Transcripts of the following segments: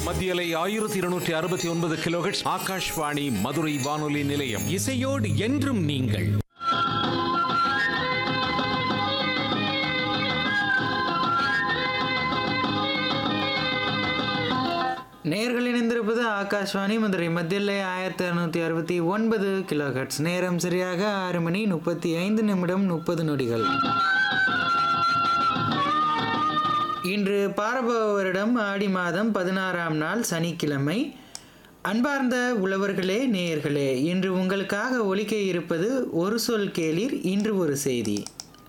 மத்தியலை ஆயிரத்தி இருநூற்றி அறுபத்தி ஒன்பது கிலோஹெட்ஸ் ஆகாஷ்வாணி மதுரை வானொலி நிலையம் இசையோடு என்றும் நீங்கள் நேர்கள் இணைந்திருப்பது ஆகாஷ்வாணி மதுரை மத்தியில் ஆயிரத்தி அறுநூற்றி அறுபத்தி ஒன்பது கிலோஹெட்ஸ் நேரம் சரியாக ஆறு மணி முப்பத்தி ஐந்து நிமிடம் முப்பது நொடிகள் இன்று பாரபவ வருடம் ஆடி மாதம் பதினாறாம் நாள் சனிக்கிழமை அன்பார்ந்த உழவர்களே நேயர்களே இன்று உங்களுக்காக ஒலிக்க இருப்பது ஒரு சொல் கேளீர் இன்று ஒரு செய்தி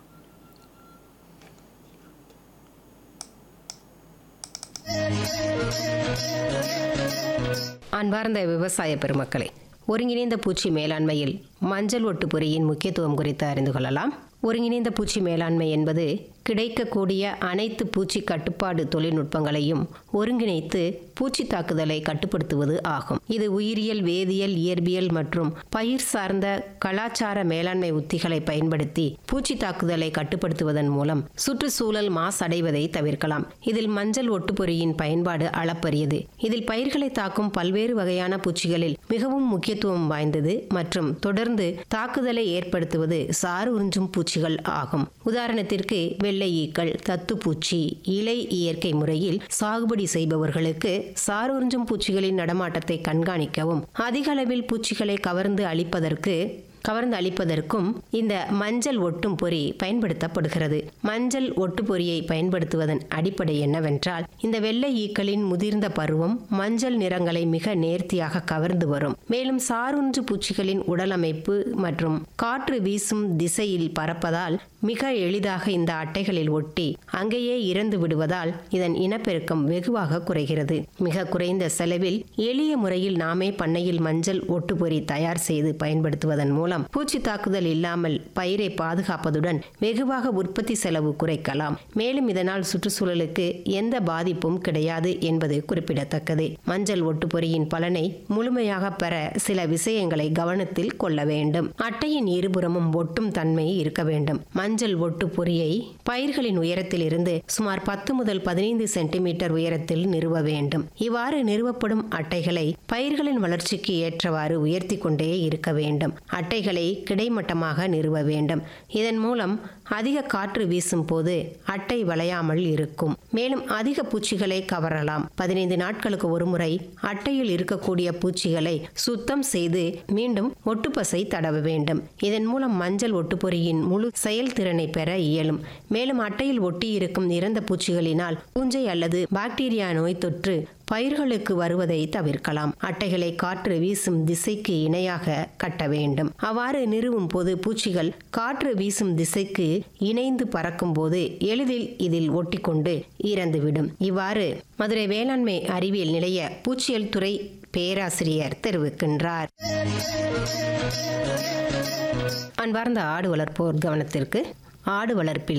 அன்பார்ந்த விவசாய பெருமக்களே ஒருங்கிணைந்த பூச்சி மேலாண்மையில் மஞ்சள் ஒட்டு பொறியின் முக்கியத்துவம் குறித்து அறிந்து கொள்ளலாம் ஒருங்கிணைந்த பூச்சி மேலாண்மை என்பது கிடைக்கக்கூடிய அனைத்து பூச்சி கட்டுப்பாடு தொழில்நுட்பங்களையும் ஒருங்கிணைத்து பூச்சி தாக்குதலை கட்டுப்படுத்துவது ஆகும் இது உயிரியல் வேதியியல் இயற்பியல் மற்றும் பயிர் சார்ந்த கலாச்சார மேலாண்மை உத்திகளை பயன்படுத்தி பூச்சி தாக்குதலை கட்டுப்படுத்துவதன் மூலம் சுற்றுச்சூழல் மாசடைவதை தவிர்க்கலாம் இதில் மஞ்சள் ஒட்டுப்பொறியின் பயன்பாடு அளப்பரியது இதில் பயிர்களை தாக்கும் பல்வேறு வகையான பூச்சிகளில் மிகவும் முக்கியத்துவம் வாய்ந்தது மற்றும் தொடர்ந்து தாக்குதலை ஏற்படுத்துவது சாறு உறிஞ்சும் பூச்சிகள் ஆகும் உதாரணத்திற்கு வெள்ளை ஈக்கள் தத்துப்பூச்சி இலை இயற்கை முறையில் சாகுபடி செய்பவர்களுக்கு சாறு உறிஞ்சும் பூச்சிகளின் நடமாட்டத்தை கண்காணிக்கவும் அதிக அளவில் பூச்சிகளை கவர்ந்து அழிப்பதற்கு கவர்ந்து அளிப்பதற்கும் இந்த மஞ்சள் ஒட்டும் பொறி பயன்படுத்தப்படுகிறது மஞ்சள் ஒட்டு பொறியை பயன்படுத்துவதன் அடிப்படை என்னவென்றால் இந்த வெள்ளை ஈக்களின் முதிர்ந்த பருவம் மஞ்சள் நிறங்களை மிக நேர்த்தியாக கவர்ந்து வரும் மேலும் சாருன்று பூச்சிகளின் உடல் அமைப்பு மற்றும் காற்று வீசும் திசையில் பறப்பதால் மிக எளிதாக இந்த அட்டைகளில் ஒட்டி அங்கேயே இறந்து விடுவதால் இதன் இனப்பெருக்கம் வெகுவாக குறைகிறது மிக குறைந்த செலவில் எளிய முறையில் நாமே பண்ணையில் மஞ்சள் ஒட்டுப்பொறி தயார் செய்து பயன்படுத்துவதன் மூலம் பூச்சி தாக்குதல் இல்லாமல் பயிரை பாதுகாப்பதுடன் வெகுவாக உற்பத்தி செலவு குறைக்கலாம் மேலும் இதனால் சுற்றுச்சூழலுக்கு எந்த பாதிப்பும் கிடையாது என்பது குறிப்பிடத்தக்கது மஞ்சள் ஒட்டுப்பொறியின் பலனை முழுமையாக பெற சில விஷயங்களை கவனத்தில் கொள்ள வேண்டும் அட்டையின் இருபுறமும் ஒட்டும் தன்மை இருக்க வேண்டும் மஞ்சள் ஒட்டு பொறியை பயிர்களின் உயரத்தில் இருந்து சுமார் பத்து முதல் பதினைந்து சென்டிமீட்டர் உயரத்தில் நிறுவ வேண்டும் இவ்வாறு நிறுவப்படும் அட்டைகளை பயிர்களின் வளர்ச்சிக்கு ஏற்றவாறு உயர்த்தி கொண்டே இருக்க வேண்டும் அட்டைகளை கிடைமட்டமாக நிறுவ வேண்டும் இதன் மூலம் அதிக காற்று வீசும் போது அட்டை வளையாமல் இருக்கும் மேலும் அதிக பூச்சிகளை கவரலாம் பதினைந்து நாட்களுக்கு ஒருமுறை அட்டையில் இருக்கக்கூடிய பூச்சிகளை சுத்தம் செய்து மீண்டும் ஒட்டுப்பசை தடவ வேண்டும் இதன் மூலம் மஞ்சள் ஒட்டுப்பொறியின் முழு செயல்திறனை பெற இயலும் மேலும் அட்டையில் ஒட்டி இருக்கும் இறந்த பூச்சிகளினால் பூஞ்சை அல்லது பாக்டீரியா நோய் தொற்று பயிர்களுக்கு வருவதை தவிர்க்கலாம் அட்டைகளை காற்று வீசும் திசைக்கு இணையாக கட்ட வேண்டும் அவ்வாறு நிறுவும் போது பூச்சிகள் காற்று வீசும் திசைக்கு இணைந்து பறக்கும் போது எளிதில் இதில் ஒட்டிக்கொண்டு இறந்துவிடும் இவ்வாறு மதுரை வேளாண்மை அறிவியல் நிலைய பூச்சியல் துறை பேராசிரியர் தெரிவிக்கின்றார் அன்பார்ந்த ஆடு வளர்ப்போர் கவனத்திற்கு ஆடு வளர்ப்பில்